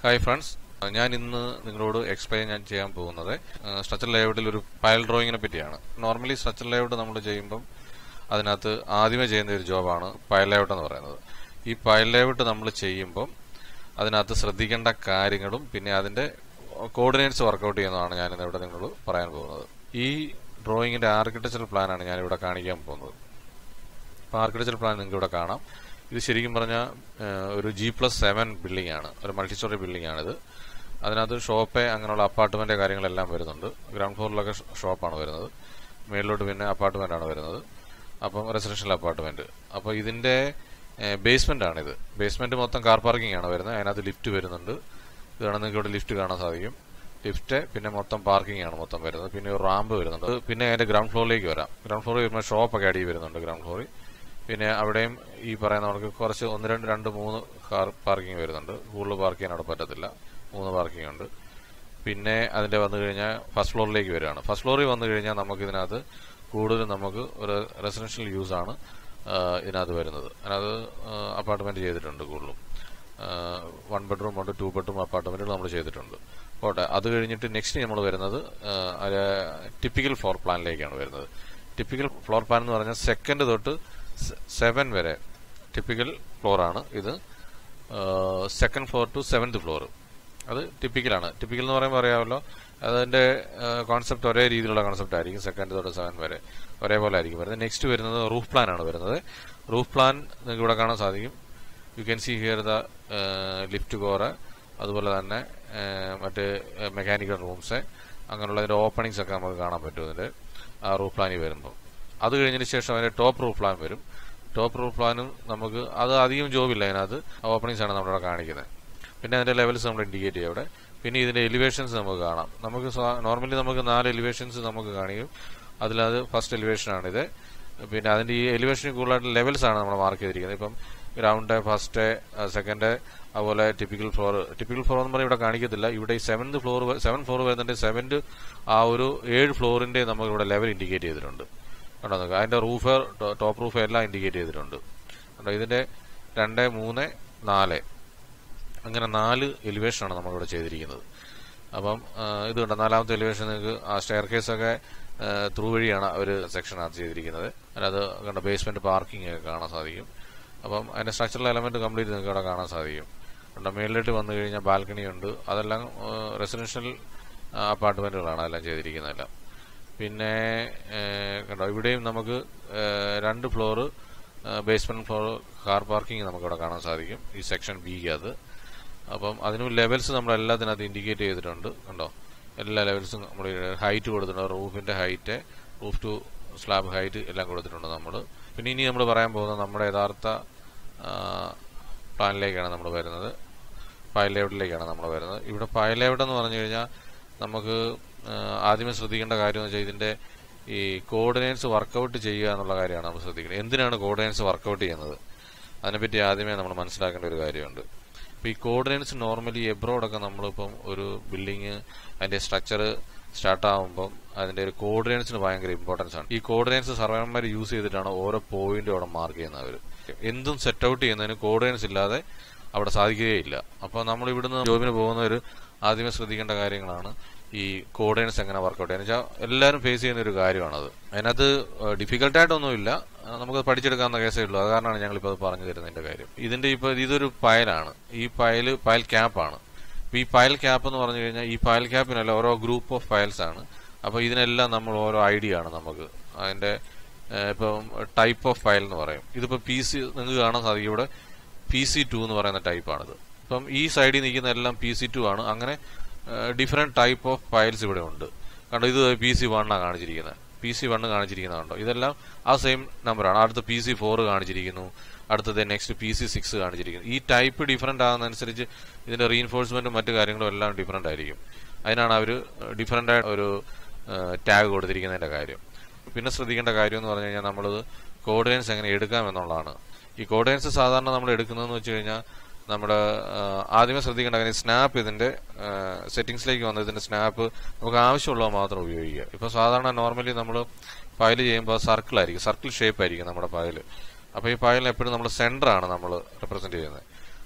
Hi friends ഞാൻ ഇന്ന് നിങ്ങളോട് എക്സ്പ്ലെയിൻ ഞാൻ ചെയ്യാൻ പോകുന്നത് സ്ട്രക്ചർ ലേഔട്ടിൽ ഒരു ഫയൽ ഡ്രോയിങ്ങിനെ പറ്റിയാണ് നോർമലി സ്ട്രക്ചർ ലേഔട്ട് നമ്മൾ ചെയ്യുമ്പം അതിനകത്ത് ആദ്യമേ ചെയ്യുന്ന ഒരു ജോബാണ് ഫയൽ ലേഔട്ട് എന്ന് പറയുന്നത് ഈ ഫയൽ ലേഔട്ട് നമ്മൾ ചെയ്യുമ്പം അതിനകത്ത് ശ്രദ്ധിക്കേണ്ട കാര്യങ്ങളും പിന്നെ അതിന്റെ കോർഡിനേറ്റ്സ് വർക്കൗട്ട് ചെയ്യുന്നതാണ് ഞാൻ ഇന്ന് ഇവിടെ നിങ്ങളോട് പറയാൻ പോകുന്നത് ഈ ഡ്രോയിങ്ങിന്റെ ആർക്കിടെക്ചറൽ പ്ലാനാണ് ഞാൻ ഇവിടെ കാണിക്കാൻ പോകുന്നത് അപ്പോൾ ആർക്കിടെക്ചർ പ്ലാൻ നിങ്ങൾക്ക് ഇവിടെ കാണാം ഇത് ശരിക്കും പറഞ്ഞാൽ ഒരു ജി പ്ലസ് സെവൻ ബിൽഡിംഗ് ആണ് ഒരു മൾട്ടി സ്റ്റോറി ബിൽഡിംഗ് ആണിത് അതിനകത്ത് ഷോപ്പ് അങ്ങനെയുള്ള അപ്പാർട്ട്മെന്റ് കാര്യങ്ങളെല്ലാം വരുന്നുണ്ട് ഗ്രൗണ്ട് ഫ്ലോറിലൊക്കെ ഷോപ്പാണ് വരുന്നത് മേളിലോട്ട് പിന്നെ അപ്പാർട്ട്മെന്റ് ആണ് വരുന്നത് അപ്പം റെസിഡൻഷ്യൽ അപ്പാർട്ട്മെന്റ് അപ്പോൾ ഇതിന്റെ ബേസ്മെന്റ് ആണിത് ബേസ്മെന്റ് മൊത്തം കാർ പാർക്കിംഗ് ആണ് വരുന്നത് അതിനകത്ത് ലിഫ്റ്റ് വരുന്നുണ്ട് ഇതാണ് നിങ്ങൾക്ക് ഇവിടെ ലിഫ്റ്റ് കാണാൻ സാധിക്കും ലിഫ്റ്റ് പിന്നെ മൊത്തം പാർക്കിംഗ് ആണ് മൊത്തം വരുന്നത് പിന്നെ ഒരു റാമ്പ് വരുന്നുണ്ട് പിന്നെ അതിന്റെ ഗ്രൗണ്ട് ഫ്ലോറിലേക്ക് വരാം ഗ്രൗണ്ട് ഫ്ലോറിൽ വരുമ്പോൾ ഷോപ്പൊക്കെ അടി വരുന്നുണ്ട് ഗ്രൗണ്ട് ഫ്ലോറിൽ പിന്നെ അവിടെയും ഈ പറയുന്ന നമുക്ക് കുറച്ച് ഒന്ന് രണ്ട് രണ്ട് മൂന്ന് കാർ പാർക്കിംഗ് വരുന്നുണ്ട് കൂടുതൽ പാർക്ക് ചെയ്യാൻ അവിടെ പറ്റത്തില്ല മൂന്ന് പാർക്കിംഗ് ഉണ്ട് പിന്നെ അതിന്റെ വന്നു കഴിഞ്ഞാൽ ഫസ്റ്റ് ഫ്ലോറിലേക്ക് വരികയാണ് ഫസ്റ്റ് ഫ്ലോറിൽ വന്നു കഴിഞ്ഞാൽ നമുക്ക് ഇതിനകത്ത് കൂടുതലും നമുക്ക് ഒരു റെസിഡൻഷ്യൽ യൂസ് ആണ് ഇതിനകത്ത് വരുന്നത് അതിനകത്ത് അപ്പാർട്ട്മെന്റ് ചെയ്തിട്ടുണ്ട് കൂടുതലും വൺ ബെഡ്റൂം ഉണ്ട് ടു ബെഡ്റൂം അപ്പാർട്ട്മെന്റുകൾ നമ്മൾ ചെയ്തിട്ടുണ്ട് പോട്ടെ അത് കഴിഞ്ഞിട്ട് നെക്സ്റ്റ് നമ്മൾ വരുന്നത് ടിപ്പിക്കൽ ഫ്ലോർ പ്ലാനിലേക്കാണ് വരുന്നത് ടിപ്പിക്കൽ ഫ്ലോർ പ്ലാൻ എന്ന് പറഞ്ഞാൽ സെക്കൻഡ് തൊട്ട് സെവൻ വരെ ടിപ്പിക്കൽ ഫ്ലോർ ആണ് ഇത് second floor two seventh floor അത് ടിപ്പിക്കലാണ് ടിപ്പിക്കൽ എന്ന് പറയുമ്പോൾ അറിയാമല്ലോ അതിന്റെ കോൺസെപ്റ്റ് ഒരേ രീതിയിലുള്ള കോൺസെപ്റ്റ് ആയിരിക്കും സെക്കൻഡ് തൊട്ട് സെവൻ വരെ ഒരേപോലെ ആയിരിക്കും വരുന്നത് നെക്സ്റ്റ് വരുന്നത് റൂഫ് പ്ലാൻ ആണ് വരുന്നത് റൂഫ് പ്ലാൻ നിങ്ങൾക്ക് ഇവിടെ കാണാൻ സാധിക്കും you can see here the lift core അതുപോലെ തന്നെ മറ്റ് മെക്കാനിക്കൽ റൂംസ് അങ്ങനെയുള്ള അതിന്റെ ഓപ്പണിങ്സ് ഒക്കെ നമുക്ക് കാണാൻ പറ്റും ഇതിന്റെ ആ റൂഫ് പ്ലാനിൽ വരുമ്പോൾ അത് കഴിഞ്ഞതിന് ശേഷം അതിന്റെ ടോപ്പ് റൂഫ് പ്ലാൻ വരും ടോപ്പ് റൂഫ് പ്ലാനും നമുക്ക് അത് അധികം ജോബില്ല അതിനകത്ത് ഓപ്പണിങ്സ് ആണ് നമ്മളിവിടെ കാണിക്കുന്നത് പിന്നെ അതിന്റെ ലെവൽസ് നമ്മൾ ഇൻഡിക്കേറ്റ് ചെയ്യും അവിടെ പിന്നെ ഇതിന്റെ എലിവേഷൻസ് നമുക്ക് കാണാം നമുക്ക് നോർമലി നമുക്ക് നാല് എലിവേഷൻസ് നമുക്ക് കാണിക്കും അതിലത് ഫസ്റ്റ് എലിവേഷൻ ആണ് ഇത് പിന്നെ അതിന്റെ ഈ എലിവേഷനിൽ കൂടുതലായിട്ട് ലെവൽസ് ആണ് നമ്മൾ മാർക്ക് ചെയ്തിരിക്കുന്നത് ഇപ്പം ഗ്രൗണ്ട് ഫസ്റ്റ് സെക്കൻഡ് അതുപോലെ ടിപ്പിക്കൽ ഫ്ലോർ ടിപ്പിക്കൽ ഫ്ലോർ എന്ന് പറഞ്ഞാൽ ഇവിടെ കാണിക്കത്തില്ല ഇവിടെ ഈ സെവൻത് ഫ്ലോർ സെവൻ ഫ്ലോർ വരുന്നുണ്ട് സെവൻത് ആ ഒരു ഏഴ് ഫ്ലോറിന്റെ നമുക്ക് ഇവിടെ ലെവൽ ഇൻഡിക്കേറ്റ് ചെയ്തിട്ടുണ്ട് കണ്ടോ നോക്കുക അതിന്റെ റൂഫ് ടോപ്പ് റൂഫ് എല്ലാം ഇൻഡിക്കേറ്റ് ചെയ്തിട്ടുണ്ട് കണ്ടോ ഇതിന്റെ രണ്ട് മൂന്ന് നാല് അങ്ങനെ നാല് എലിവേഷനാണ് നമ്മളിവിടെ ചെയ്തിരിക്കുന്നത് അപ്പം ഇത് കണ്ടോ നാലാമത്തെ എലിവേഷൻ നിങ്ങൾക്ക് ആ സ്റ്റെയർ കേസൊക്കെ ത്രൂ വഴിയാണ് ഒരു സെക്ഷനകത്ത് ചെയ്തിരിക്കുന്നത് അത് കണ്ട ബേസ്മെന്റ് പാർക്കിംഗ് ഒക്കെ കാണാൻ സാധിക്കും അപ്പം അതിന്റെ സ്ട്രക്ചറൽ എലമെന്റ് കംപ്ലീറ്റ് നിങ്ങൾക്ക് അവിടെ കാണാൻ സാധിക്കും കണ്ടോ മേളിലോട്ട് വന്നു കഴിഞ്ഞാൽ ബാൽക്കണി ഉണ്ട് അതെല്ലാം റെസിഡൻഷ്യൽ അപ്പാർട്ട്മെന്റുകളാണ് അതെല്ലാം ചെയ്തിരിക്കുന്നതെല്ലാം പിന്നെ കണ്ടോ ഇവിടെയും നമുക്ക് രണ്ട് floor basement floor car parking നമുക്ക് ഇവിടെ കാണാൻ സാധിക്കും ഈ സെക്ഷൻ ബിക്കകത്ത് അപ്പം അതിനും ലെവൽസ് നമ്മൾ എല്ലാത്തിനകത്ത് ഇൻഡിക്കേറ്റ് ചെയ്തിട്ടുണ്ട് കണ്ടോ എല്ലാ ലെവൽസും നമ്മൾ ഹൈറ്റ് കൊടുത്തിട്ടുണ്ട് റൂഫിന്റെ height roof to slab height എല്ലാം കൊടുത്തിട്ടുണ്ട് നമ്മൾ പിന്നെ ഇനി നമ്മൾ പറയാൻ പോകുന്നത് നമ്മുടെ യഥാർത്ഥ പ്ലാനിലേക്കാണ് നമ്മൾ വരുന്നത് ഫയൽ ലേഔട്ടിലേക്കാണ് നമ്മൾ വരുന്നത് ഇവിടെ ഫയൽ ലേഔട്ട് എന്ന് പറഞ്ഞു കഴിഞ്ഞാൽ നമുക്ക് ആദ്യമേ ശ്രദ്ധിക്കേണ്ട കാര്യം എന്ന് വെച്ചാൽ ഇതിന്റെ ഈ കോർഡിനേറ്റ്സ് വർക്കൗട്ട് ചെയ്യുക എന്നുള്ള കാര്യമാണ് നമ്മൾ ശ്രദ്ധിക്കുന്നത് എന്തിനാണ് കോർഡിനേറ്റ്സ് വർക്കൗട്ട് ചെയ്യുന്നത് അതിനെപ്പറ്റി ആദ്യമേ നമ്മൾ മനസ്സിലാക്കേണ്ട ഒരു കാര്യമുണ്ട് ഇപ്പൊ ഈ കോർഡിനേറ്റ്സ് നോർമലി എബ്രോഡൊക്കെ നമ്മളിപ്പം ഒരു ബിൽഡിങ് അതിന്റെ സ്ട്രക്ചർ സ്റ്റാർട്ട് ആകുമ്പം അതിന്റെ ഒരു കോർഡിനേറ്റ്സിന് ഭയങ്കര ഇമ്പോർട്ടൻസ് ആണ് ഈ കോർഡിനേറ്റ്സ് സർവേമാർ യൂസ് ചെയ്തിട്ടാണ് ഓരോ പോയിന്റും അവിടെ മാർക്ക് ചെയ്യുന്നവർ എന്തും സെറ്റ് ഔട്ട് ചെയ്യുന്നതിന് കോർഡിനേറ്റ്സ് ഇല്ലാതെ അവിടെ സാധിക്കുകയില്ല അപ്പോൾ നമ്മൾ ഇവിടുന്ന് ജോബിന് പോകുന്നവർ ആദ്യമേ ശ്രദ്ധിക്കേണ്ട കാര്യങ്ങളാണ് ഈ കോർഡിനേറ്റ്സ് എങ്ങനെ വർക്കൗട്ട് ചെയ്യാന്ന് വെച്ചാൽ എല്ലാവരും ഫേസ് ചെയ്യുന്ന ഒരു കാര്യമാണത് അതിനകത്ത് ഡിഫിക്കൽട്ടായിട്ടൊന്നുമില്ല നമുക്ക് പഠിച്ചെടുക്കാവുന്ന കേസേ ഉള്ളൂ അത് കാരണമാണ് ഞങ്ങൾ ഇപ്പോൾ പറഞ്ഞു തരുന്നതിന്റെ കാര്യം ഇതിന്റെ ഇപ്പൊ ഇതൊരു പയലാണ് ഈ പയല് പയൽ ക്യാപ്പാണ് ഇപ്പൊ ഈ ഫയൽ ക്യാപ്പ് എന്ന് പറഞ്ഞു കഴിഞ്ഞാൽ ഈ ഫയൽ ക്യാപ്പിനല്ല ഓരോ ഗ്രൂപ്പ് ഓഫ് ഫയൽസ് ആണ് അപ്പൊ ഇതിനെല്ലാം നമ്മൾ ഓരോ ഐഡിയ ആണ് നമുക്ക് അതിന്റെ ഇപ്പം ടൈപ്പ് ഓഫ് ഫയൽ എന്ന് പറയും ഇതിപ്പോ പി സി നിങ്ങൾക്ക് കാണാൻ സാധിക്കും ഇവിടെ പി സി ടു എന്ന് പറയുന്ന ടൈപ്പാണിത് ഇപ്പം ഈ സൈഡിൽ നിൽക്കുന്ന എല്ലാം പി സി ടു ആണ് അങ്ങനെ ഡിഫറെന്റ് ടൈപ്പ് ഓഫ് ഫയൽസ് ഇവിടെ ഉണ്ട് കണ്ടോ ഇത് പി സി വണ്ണാണ് കാണിച്ചിരിക്കുന്നത് പി സി വണ്ണ് കാണിച്ചിരിക്കുന്നത് കണ്ടോ ഇതെല്ലാം ആ സെയിം നമ്പറാണ് അടുത്ത പി സി ഫോർ കാണിച്ചിരിക്കുന്നു അടുത്തത് നെക്സ്റ്റ് പി സി സിക്സ് കാണിച്ചിരിക്കുന്നു ഈ ടൈപ്പ് ഡിഫറെന്റ് ആകുന്നതനുസരിച്ച് ഇതിന്റെ റീഎൻഫോഴ്സ്മെന്റും മറ്റു കാര്യങ്ങളും എല്ലാം ഡിഫറെന്റ് ആയിരിക്കും അതിനാണ് അവർ ഡിഫറെന്റ് ആയിട്ട് ഒരു ടാഗ് കൊടുത്തിരിക്കുന്നതിന്റെ കാര്യം പിന്നെ ശ്രദ്ധിക്കേണ്ട കാര്യം എന്ന് പറഞ്ഞു കഴിഞ്ഞാൽ നമ്മളത് കോർഡിനേറ്റ്സ് എങ്ങനെ എടുക്കാം എന്നുള്ളതാണ് ഈ കോർഡിനേറ്റ്സ് സാധാരണ നമ്മൾ എടുക്കുന്നതെന്ന് വെച്ച് കഴിഞ്ഞാൽ നമ്മുടെ ആദ്യമേ ശ്രദ്ധിക്കേണ്ട കാര്യം സ്നാപ്പ് ഇതിന്റെ സെറ്റിംഗ്സിലേക്ക് വന്ന് ഇതിന്റെ സ്നാപ്പ് നമുക്ക് ആവശ്യമുള്ളത് മാത്രം ഉപയോഗിക്കുക ഇപ്പൊ സാധാരണ നോർമലി നമ്മൾ ഫയൽ ചെയ്യുമ്പോൾ സർക്കിൾ ആയിരിക്കും സർക്കിൾ ഷേപ്പ് ആയിരിക്കും നമ്മുടെ ഫയൽ അപ്പൊ ഈ ഫയലിൽ എപ്പോഴും നമ്മൾ സെന്റർ ആണ് നമ്മൾ റെപ്രസെന്റ് ചെയ്യുന്നത്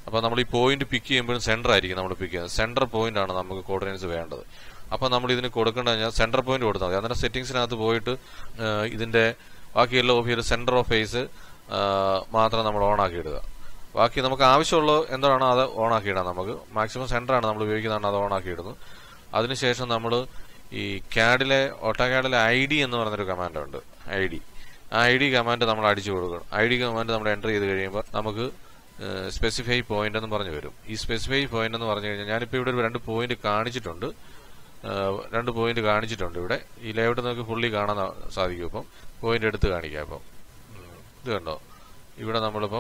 അപ്പോൾ നമ്മൾ ഈ പോയിന്റ് പിക്ക് ചെയ്യുമ്പോഴും സെന്റർ ആയിരിക്കും നമ്മൾ പിക്ക് ചെയ്യുന്നത് സെന്റർ പോയിന്റ് ആണ് നമുക്ക് കോർഡിനേറ്റ്സ് വേണ്ടത് അപ്പോൾ നമ്മൾ ഇതിന് കൊടുക്കേണ്ടത് കഴിഞ്ഞാൽ സെന്റർ പോയിന്റ് കൊടുത്താൽ മതി അന്നേരം സെറ്റിംഗ്സിനകത്ത് പോയിട്ട് ആ, ഇതിന്റെ ബാക്കിയെല്ലാം ഓഫ് ചെയ്ത് സെന്റർ ഓഫ് ഫേസ് മാത്രം നമ്മൾ ഓൺ ആക്കി ഇടുക ബാക്കി നമുക്ക് ആവശ്യമുള്ള എന്താണോ അത് ഓൺ ആക്കി ഇടാം നമുക്ക് മാക്സിമം സെന്റർ ആണ് നമ്മൾ ഉപയോഗിക്കുന്നതാണ് അത് ഓൺ ആക്കി ഇടുന്നു അതിനുശേഷം നമ്മൾ ഈ ക്യാഡിലെ ഓട്ടോക്യാഡിലെ ഐ ഡി എന്ന് പറഞ്ഞൊരു കമാൻഡ് ഉണ്ട് ഐ ഡി ആ ഐ ഡി കമാൻഡ് നമ്മൾ അടിച്ചു കൊടുക്കണം ഐ ഡി കമാൻഡ് നമ്മൾ എൻ്റർ ചെയ്ത് കഴിയുമ്പോൾ നമുക്ക് സ്പെസിഫൈ പോയിന്റ് എന്ന് പറഞ്ഞു വരും ഈ സ്പെസിഫൈ പോയിന്റ് എന്ന് പറഞ്ഞു കഴിഞ്ഞാൽ ഞാനിപ്പോൾ ഇവിടെ ഒരു രണ്ട് പോയിന്റ് കാണിച്ചിട്ടുണ്ട് ഏഹ് രണ്ട് പോയിന്റ് കാണിച്ചിട്ടുണ്ട് ഇവിടെ ഈ ലേഔട്ട് നമുക്ക് ഫുള്ളി കാണാൻ സാധിക്കും ഇപ്പം പോയിന്റ് എടുത്ത് കാണിക്കാം ഇപ്പം ഉം. ഇത് കണ്ടോ ഇവിടെ നമ്മളിപ്പം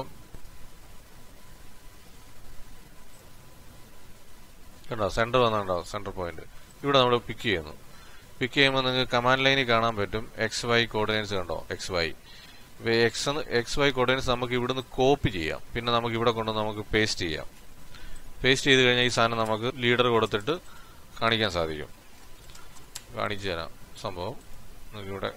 കണ്ടോ സെന്റർ വന്നുണ്ടോ സെന്റർ പോയിന്റ് ഇവിടെ നമ്മൾ പിക്ക് ചെയ്യുന്നു പിക്ക് ചെയ്യുമ്പോൾ നിങ്ങൾക്ക് കമാൻഡ് ലൈനിൽ കാണാൻ പറ്റും എക്സ് വൈ കോർഡിനേറ്റ്സ് കണ്ടോ X Y X X Y coordinates നമുക്ക് ഇവിടുന്ന് കോപ്പി ചെയ്യാം പിന്നെ നമുക്ക് ഇവിടെ കൊണ്ട് നമുക്ക് പേസ്റ്റ് ചെയ്യാം പേസ്റ്റ് ചെയ്ത് കഴിഞ്ഞാൽ ഈ സാധനം നമുക്ക് ലീഡർ കൊടുത്തിട്ട് കാണിക്കാൻ സാധിക്കും കാണിച്ചു തരാം സംഭവം നമുക്കിവിടെ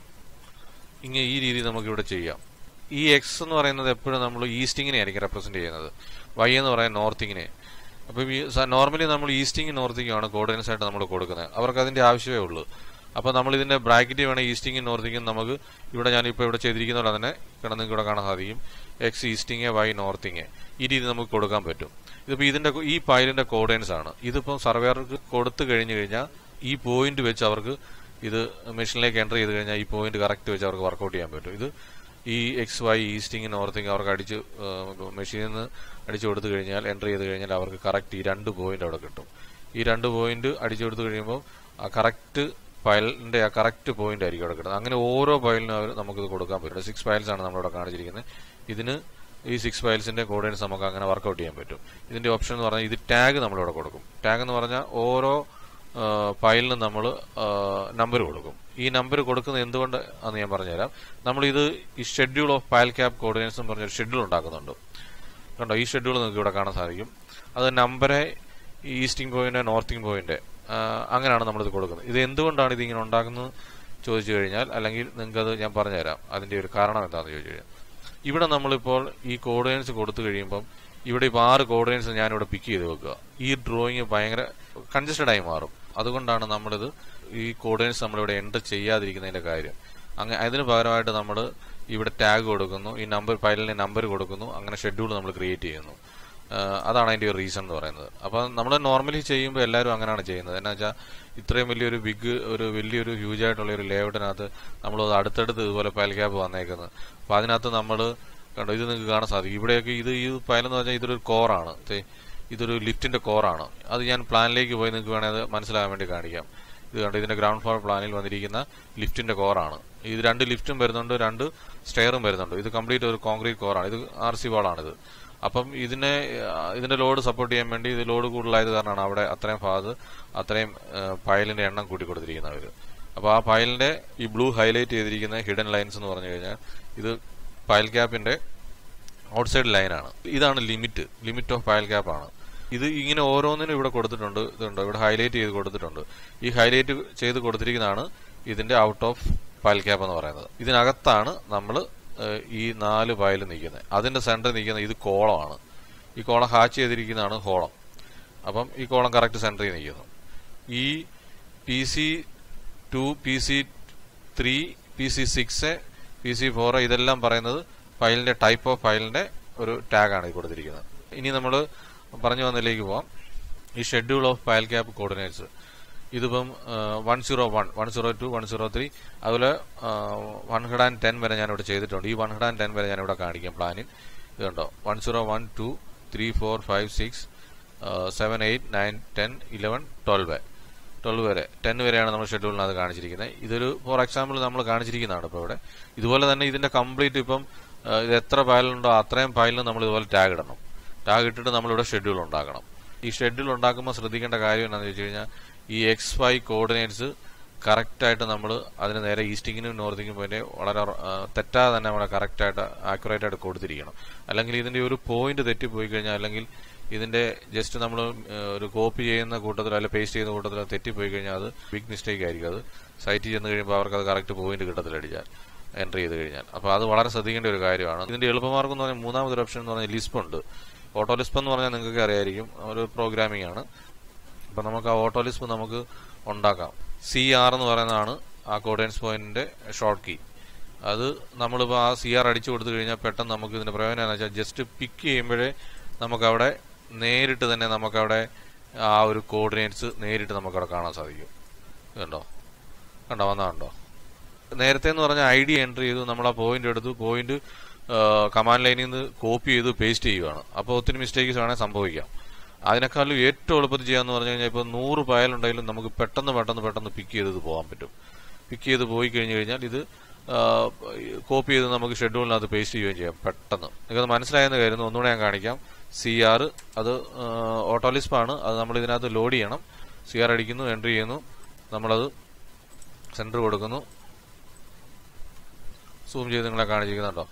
ഇങ്ങനെ ഈ രീതി നമുക്കിവിടെ ചെയ്യാം ഈ എക്സ് എന്ന് പറയുന്നത് എപ്പോഴും നമ്മൾ ഈസ്റ്റിങ്ങിനെ ആയിരിക്കും റെപ്രസെന്റ് ചെയ്യുന്നത് വൈ എന്ന് പറയുന്നത് നോർത്തിങ്ങിനെ അപ്പം ഈ നോർമലി നമ്മൾ ഈസ്റ്റിങ് നോർത്തിങ്ങും ആണ് കോർഡിനേറ്റ്സ് ആയിട്ട് നമ്മൾ കൊടുക്കുന്നത് അവർക്ക് അതിന്റെ ആവശ്യമേ ഉള്ളൂ അപ്പോൾ നമ്മൾ ഇതിന്റെ ബ്രാക്കറ്റ് വേണം ഈസ്റ്റിങ്ങും നോർത്തിങ്ങും നമുക്ക് ഇവിടെ ഞാനിപ്പോൾ ഇവിടെ ചെയ്തിരിക്കുന്ന പോലെ തന്നെ ഇവിടെ നിങ്ങൾക്ക് ഇവിടെ കാണാൻ സാധിക്കും എക്സ് ഈസ്റ്റിങ് വൈ നോർത്തിങ് ഈ രീതി നമുക്ക് കൊടുക്കാൻ പറ്റും ഇതിപ്പോൾ ഇതിന്റെ ഈ ഫയലിന്റെ കോർഡിനേറ്റ്സ് ആണ് ഇതിപ്പം സർവേർക്ക് കൊടുത്തു കഴിഞ്ഞു കഴിഞ്ഞാൽ ഈ പോയിന്റ് വെച്ച് അവർക്ക് ഇത് മെഷീനിലേക്ക് എൻ്റർ ചെയ്ത് കഴിഞ്ഞാൽ ഈ പോയിന്റ് കറക്റ്റ് വെച്ച് അവർക്ക് വർക്കൗട്ട് ചെയ്യാൻ പറ്റും ഇത് ഈ എക്സ് വൈ ഈസ്റ്റിങ് നോർത്തിങ് അവർക്ക് അടിച്ച് മെഷീനിൽ നിന്ന് അടിച്ചു കൊടുത്തു കഴിഞ്ഞാൽ എൻ്റർ ചെയ്ത് കഴിഞ്ഞാൽ അവർക്ക് കറക്റ്റ് ഈ രണ്ട് പോയിന്റ് അവിടെ കിട്ടും ഈ രണ്ട് പോയിന്റ് അടിച്ചു കൊടുത്തു കഴിയുമ്പോൾ ആ കറക്റ്റ് ഫയലിന്റെ ആ കറക്റ്റ് പോയിന്റ് ആയിരിക്കും അവിടെ കിട്ടുന്നത് അങ്ങനെ ഓരോ ഫയലിനും അവർ നമുക്കിത് കൊടുക്കാൻ പറ്റും സിക്സ് ഫയൽസ് ആണ് നമ്മളിവിടെ കാണിച്ചിരിക്കുന്നത് ഇതിന് ഈ സിക്സ് ഫയൽസിന്റെ കോർഡിനേറ്റ്സ് നമുക്ക് അങ്ങനെ വർക്കൗട്ട് ചെയ്യാൻ പറ്റും ഇതിന്റെ ഓപ്ഷൻ എന്ന് പറഞ്ഞാൽ ഇത് ടാഗ് നമ്മളിവിടെ കൊടുക്കും ടാഗ് എന്ന് പറഞ്ഞാൽ ഓരോ ഫയലിനും നമ്മൾ നമ്പർ കൊടുക്കും ഈ നമ്പർ കൊടുക്കുന്നത് എന്തുകൊണ്ട് എന്ന് ഞാൻ പറഞ്ഞുതരാം നമ്മൾ ഇത് ഈ schedule of pile cap coordinates എന്ന് പറഞ്ഞൊരു ഷെഡ്യൂൾ ഉണ്ടാക്കുന്നുണ്ട് കണ്ടോ ഈ ഷെഡ്യൂൾ നിങ്ങൾക്ക് ഇവിടെ കാണാൻ സാധിക്കും അത് നമ്പറെ ഈസ്റ്റിംഗ് പോയിന്റ് നോർത്തിങ് പോയിന്റ് അങ്ങനെയാണ് നമ്മളിത് കൊടുക്കുന്നത് ഇത് എന്തുകൊണ്ടാണ് ഇത് ഇങ്ങനെ ഉണ്ടാക്കുന്നത് ചോദിച്ചു കഴിഞ്ഞാൽ അല്ലെങ്കിൽ നിങ്ങൾക്കത് ഞാൻ പറഞ്ഞുതരാം അതിന്റെ ഒരു കാരണം എന്താണെന്ന് ചോദിച്ചു കഴിഞ്ഞാൽ ഇവിടെ നമ്മളിപ്പോൾ ഈ കോർഡിനേറ്റ്സ് കൊടുത്തു കഴിയുമ്പം ഇവിടെ ഇപ്പോൾ ആറ് കോർഡിനേറ്റ്സ് ഞാനിവിടെ പിക്ക് ചെയ്ത് വെക്കുക ഈ ഡ്രോയിങ് ഭയങ്കര കൺജസ്റ്റഡ് ആയി മാറും അതുകൊണ്ടാണ് നമ്മളിത് ഈ കോർഡിനേറ്റ്സ് നമ്മളിവിടെ എൻ്റർ ചെയ്യാതിരിക്കുന്നതിന്റെ കാര്യം അങ്ങനെ അതിന് പകരമായിട്ട് നമ്മൾ ഇവിടെ ടാഗ് കൊടുക്കുന്നു ഈ നമ്പർ ഫയലിന് നമ്പർ കൊടുക്കുന്നു അങ്ങനെ ഷെഡ്യൂൾ നമ്മൾ ക്രിയേറ്റ് ചെയ്യുന്നു ആഹ് അതാണ് അതിന്റെ ഒരു റീസൺ എന്ന് പറയുന്നത് അപ്പൊ നമ്മൾ നോർമലി ചെയ്യുമ്പോൾ എല്ലാവരും അങ്ങനെയാണ് ചെയ്യുന്നത് എന്നാ വെച്ചാൽ ഇത്രയും വലിയൊരു ബിഗ് ഒരു വലിയൊരു ഹ്യൂജ് ആയിട്ടുള്ള ഒരു ലേഔട്ടിനകത്ത് നമ്മൾ അടുത്തടുത്ത് ഇതുപോലെ ഫയൽ ക്യാപ്പ് വന്നേക്കുന്നത് അപ്പൊ അതിനകത്ത് നമ്മൾ കണ്ടോ ഇത് നിങ്ങൾക്ക് കാണാൻ സാധിക്കും ഇവിടെയൊക്കെ ഇത് ഈ ഫയൽ എന്ന് പറഞ്ഞാൽ ഇതൊരു കോറാണ് ഇതൊരു ലിഫ്റ്റിന്റെ കോറാണ് അത് ഞാൻ പ്ലാനിലേക്ക് പോയി നിങ്ങൾക്ക് വേണേൽ അത് മനസ്സിലാകാൻ വേണ്ടി കാണിക്കാം ഇത് കണ്ടോ ഇതിന്റെ ഗ്രൗണ്ട് ഫ്ലോർ പ്ലാനിൽ വന്നിരിക്കുന്ന ലിഫ്റ്റിന്റെ കോറാണ് ഇത് രണ്ട് ലിഫ്റ്റും വരുന്നുണ്ട് രണ്ട് സ്റ്റെയറും വരുന്നുണ്ട് ഇത് കംപ്ലീറ്റ് ഒരു കോൺക്രീറ്റ് കോറാണ് ഇത് ആർ സി വാളാണിത് അപ്പം ഇതിനെ ആ, ഇതിന്റെ ലോഡ് സപ്പോർട്ട് ചെയ്യാൻ വേണ്ടി ഇത് ലോഡ് കൂടുതലായത് കാരണമാണ് അവിടെ അത്രയും ഭാഗത്ത് അത്രയും ഫയലിന്റെ എണ്ണം കൂട്ടി കൊടുത്തിരിക്കുന്നത് അപ്പൊ ആ ഫയലിന്റെ ഈ ബ്ലൂ ഹൈലൈറ്റ് ചെയ്തിരിക്കുന്ന ഹിഡൻ ലൈൻസ് എന്ന് പറഞ്ഞു കഴിഞ്ഞാൽ ഇത് ഫയൽ ക്യാപ്പിന്റെ ഔട്ട്സൈഡ് ലൈനാണ് ഇതാണ് limit limit of pile cap ആണ് ഇത് ഇങ്ങനെ ഓരോന്നിനും ഇവിടെ കൊടുത്തിട്ടുണ്ട് ഇതുണ്ട് ഇവിടെ ഹൈലൈറ്റ് ചെയ്ത് കൊടുത്തിട്ടുണ്ട് ഈ ഹൈലൈറ്റ് ചെയ്ത് കൊടുത്തിരിക്കുന്നതാണ് ഇതിന്റെ ഔട്ട് ഓഫ് ഫയൽ ക്യാപ്പ് എന്ന് പറയുന്നത് ഇതിനകത്താണ് നമ്മൾ ഈ നാല് ഫയൽ നിൽക്കുന്നത് അതിന്റെ സെന്ററിൽ നിൽക്കുന്ന ഇത് കോളമാണ് ഈ കോളം ഹാച്ച് ചെയ്തിരിക്കുന്നതാണ് ഹോളം അപ്പം ഈ കോളം കറക്റ്റ് സെന്ററിൽ നിൽക്കുന്നു ഈ P C two P C three P C six P C four ഇതെല്ലാം പറയുന്നത് ഫയലിന്റെ ടൈപ്പ് ഓഫ് ഫയലിന്റെ ഒരു ടാഗാണ് ഈ കൊടുത്തിരിക്കുന്നത് ഇനി നമ്മൾ പറഞ്ഞു വന്നതിലേക്ക് പോവാം ഈ schedule of pile cap coordinates ഇതിപ്പം one zero one one zero two one zero three അതുപോലെ വൺ ഹൺഡ്രഡ് ആൻഡ് ടെൻ വരെ ഞാൻ ഇവിടെ ചെയ്തിട്ടുണ്ട് ഈ വൺ ഹൺഡ്രഡ് ആൻഡ് ടെൻ വരെ ഞാൻ ഇവിടെ കാണിക്കാം പ്ലാനിൽ ഇത് കണ്ടോ one zero one two three four five six seven eight nine ten eleven twelve twelve വരെ ടെൻ വരെയാണ് നമ്മൾ ഷെഡ്യൂളിനകത്ത് കാണിച്ചിരിക്കുന്നത് ഇതൊരു ഫോർ എക്സാമ്പിൾ നമ്മൾ കാണിച്ചിരിക്കുന്നതാണ് ഇപ്പോൾ ഇവിടെ ഇതുപോലെ തന്നെ ഇതിന്റെ കംപ്ലീറ്റ് ഇപ്പം ആ, ഇത് എത്ര ഫയലുണ്ടോ അത്രയും ഫയലിന് നമ്മൾ ഇതുപോലെ ടാഗ് ഇടണം ടാഗ് ഇട്ടിട്ട് നമ്മളിവിടെ ഷെഡ്യൂൾ ഉണ്ടാക്കണം ഈ ഷെഡ്യൂൾ ഉണ്ടാക്കുമ്പോൾ ശ്രദ്ധിക്കേണ്ട കാര്യം എന്താണെന്ന് വെച്ച് കഴിഞ്ഞാൽ ഈ എക്സ് വൈ കോർഡിനേറ്റ്സ് കറക്റ്റായിട്ട് നമ്മൾ അതിന് നേരെ ഈസ്റ്റിങ്ങിനും നോർത്തിങ്ങും പോലെ വളരെ ആ, തെറ്റാതെ തന്നെ നമ്മളെ കറക്റ്റായിട്ട് ആക്യുറേറ്റ് ആയിട്ട് കൊടുത്തിരിക്കണം അല്ലെങ്കിൽ ഇതിന്റെ ഒരു പോയിന്റ് തെറ്റിപ്പോയി കഴിഞ്ഞാൽ അല്ലെങ്കിൽ ഇതിന്റെ ജസ്റ്റ് നമ്മൾ ഒരു കോപ്പി ചെയ്യുന്ന കൂട്ടത്തിലോ അല്ലെങ്കിൽ പേസ്റ്റ് ചെയ്യുന്ന കൂട്ടത്തിലോ തെറ്റിപ്പോയി കഴിഞ്ഞാൽ അത് ബിഗ് മിസ്റ്റേക്ക് ആയിരിക്കും അത് സൈറ്റിൽ ചെന്ന് കഴിയുമ്പോൾ അവർക്ക് അത് കറക്റ്റ് പോയിന്റ് കിട്ടത്തില്ല അടിച്ചാൽ എൻ്റർ ചെയ്ത് കഴിഞ്ഞാൽ അപ്പോൾ അത് വളരെ ശ്രദ്ധിക്കേണ്ട ഒരു കാര്യമാണ് ഇതിന്റെ എളുപ്പമാർഗം എന്ന് പറഞ്ഞാൽ മൂന്നാമതൊരു ഓപ്ഷൻ എന്ന് പറഞ്ഞാൽ ലിസ്പ് ഉണ്ട് ഓട്ടോലിസ്പ് എന്ന് പറഞ്ഞാൽ നിങ്ങൾക്ക് അറിയായിരിക്കും ഒരു പ്രോഗ്രാമിംഗ് ആണ് അപ്പം നമുക്ക് ആ ഓട്ടോലിസ്പ് നമുക്ക് ഉണ്ടാക്കാം സി ആർ എന്ന് പറയുന്നതാണ് ആ കോർഡിനേറ്റ്സ് പോയിന്റിന്റെ ഷോർട്ട് കീ അത് നമ്മളിപ്പോൾ ആ സി ആർ അടിച്ചു കൊടുത്തു കഴിഞ്ഞാൽ പെട്ടെന്ന് നമുക്ക് ഇതിന്റെ പ്രയോജനം എന്ന് വെച്ചാൽ ജസ്റ്റ് പിക്ക് ചെയ്യുമ്പോഴേ നമുക്കവിടെ നേരിട്ട് തന്നെ നമുക്കവിടെ ആ ഒരു കോർഡിനേറ്റ്സ് നേരിട്ട് നമുക്കവിടെ കാണാൻ സാധിക്കും കണ്ടോ കണ്ടോ വന്നാ കണ്ടോ നേരത്തെ എന്ന് പറഞ്ഞാൽ ഐ ഡി എൻട്രി ചെയ്തു നമ്മൾ ആ പോയിന്റ് എടുത്തു പോയിന്റ് കമാൻഡ് ലൈനിൽ നിന്ന് കോപ്പി ചെയ്ത് പേസ്റ്റ് ചെയ്യുകയാണ് അപ്പോൾ ഒത്തിരി മിസ്റ്റേക്സ് വേണമെങ്കിൽ സംഭവിക്കാം അതിനേക്കാളും ഏറ്റവും എളുപ്പത്തിൽ ചെയ്യാന്ന് പറഞ്ഞു കഴിഞ്ഞാൽ ഇപ്പോൾ നൂറ് ഫയലുണ്ടെങ്കിലും നമുക്ക് പെട്ടെന്ന് പെട്ടെന്ന് പെട്ടെന്ന് പിക്ക് ചെയ്ത് പോകാൻ പറ്റും പിക്ക് ചെയ്ത് പോയി കഴിഞ്ഞു കഴിഞ്ഞാൽ ഇത് കോപ്പി ചെയ്ത് നമുക്ക് ഷെഡ്യൂളിനകത്ത് പേസ്റ്റ് ചെയ്യുകയും ചെയ്യാം പെട്ടെന്ന് നിങ്ങൾക്ക് മനസ്സിലായെന്ന് കരുതുന്നു ഒന്നുകൂടെ ഞാൻ കാണിക്കാം സി ആർ അത് ഓട്ടോലിസ്പ് ആണ് അത് നമ്മൾ ഇതിനകത്ത് ലോഡ് ചെയ്യണം സി ആർ അടിക്കുന്നു എൻട്രി ചെയ്യുന്നു നമ്മളത് സെന്റർ കൊടുക്കുന്നു സൂം ചെയ്ത് നിങ്ങളെ കാണിച്ചിരിക്കുന്നുണ്ടോ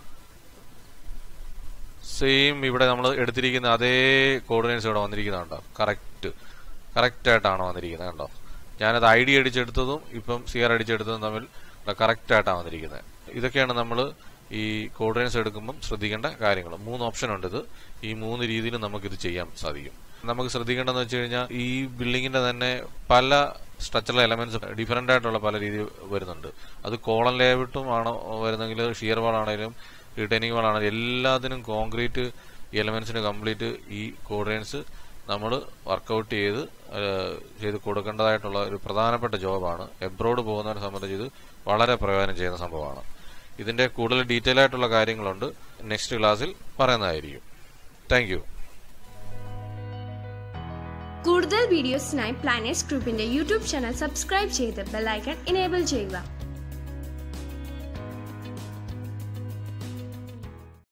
സെയിം ഇവിടെ നമ്മൾ എടുത്തിരിക്കുന്ന അതേ കോർഡിനേറ്റ്സ് ഇവിടെ വന്നിരിക്കുന്നുണ്ടോ കറക്റ്റ് കറക്റ്റ് ആയിട്ടാണ് വന്നിരിക്കുന്നത് കണ്ടോ ഞാനത് ഐ ഡി അടിച്ചെടുത്തതും ഇപ്പം സി ആർ അടിച്ചെടുത്തതും തമ്മിൽ കറക്റ്റ് ആയിട്ടാണ് വന്നിരിക്കുന്നത് ഇതൊക്കെയാണ് നമ്മൾ ഈ കോർഡിനേറ്റ്സ് എടുക്കുമ്പം ശ്രദ്ധിക്കേണ്ട കാര്യങ്ങൾ മൂന്ന് ഓപ്ഷൻ ഉണ്ട് ഇത് ഈ മൂന്ന് രീതിയിൽ നമുക്കിത് ചെയ്യാൻ സാധിക്കും നമുക്ക് ശ്രദ്ധിക്കേണ്ടതെന്ന് വെച്ച് കഴിഞ്ഞാൽ ഈ ബിൽഡിങ്ങിന്റെ തന്നെ പല സ്ട്രക്ചറൽ എലമെന്റ്സ് ഡിഫറെന്റ് ആയിട്ടുള്ള പല രീതി വരുന്നുണ്ട് അത് കോളൻ ലേഔട്ടും ആണ് വരുന്നെങ്കിൽ ഷിയർ വാൾ ആണെങ്കിലും റിട്ടേണിംഗ് വാൾ ആണെങ്കിലും എല്ലാത്തിനും കോൺക്രീറ്റ് എലമെന്റ്സിന് കംപ്ലീറ്റ് ഈ കോർഡിനേറ്റ്സ് നമ്മൾ വർക്കൗട്ട് ചെയ്ത് ചെയ്ത് കൊടുക്കേണ്ടതായിട്ടുള്ള ഒരു പ്രധാനപ്പെട്ട ജോബാണ് എബ്രോഡ് പോകുന്നവരെ സംബന്ധിച്ച് ഇത് വളരെ പ്രയോജനം ചെയ്യുന്ന സംഭവമാണ് ഇതിന്റെ കൂടുതൽ ഡീറ്റെയിൽ ആയിട്ടുള്ള കാര്യങ്ങളുണ്ട് നെക്സ്റ്റ് ക്ലാസ്സിൽ പറയുന്നതായിരിക്കും താങ്ക് യു കൂടുതൽ വീഡിയോസിനായി പ്ലാനറ്റ്സ് ഗ്രൂപ്പിന്റെ യൂട്യൂബ് ചാനൽ സബ്സ്ക്രൈബ് ചെയ്ത് ബെല്ലൈക്കൺ ഇനേബിൾ ചെയ്യുക